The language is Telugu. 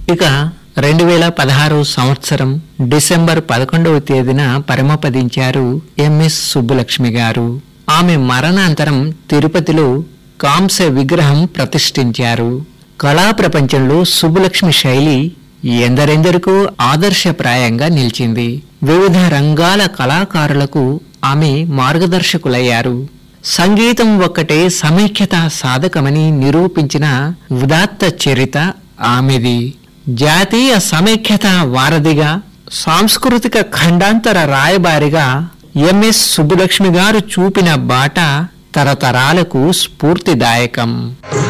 ఇక రెండు వేల పదహారు సంవత్సరం డిసెంబర్ పదకొండవ తేదీన పరమపదించారు ఎంఎస్ సుబ్బులక్ష్మి గారు ఆమె మరణాంతరం తిరుపతిలో కాంస్య విగ్రహం ప్రతిష్ఠించారు కళా ప్రపంచంలో సుబ్బులక్ష్మి శైలి ఎందరెందరికో ఆదర్శప్రాయంగా నిలిచింది వివిధ రంగాల కళాకారులకు ఆమె మార్గదర్శకులయ్యారు సంగీతం ఒక్కటే సమైక్యత సాధకమని నిరూపించిన ఉదాత్త చరిత ఆమెది జాతీయ సమైక్యత వారధిగా సాంస్కృతిక ఖండాంతర రాయబారిగా ఎంఎస్ సుబ్బులక్ష్మి గారు చూపిన బాట తరతరాలకు స్ఫూర్తిదాయకం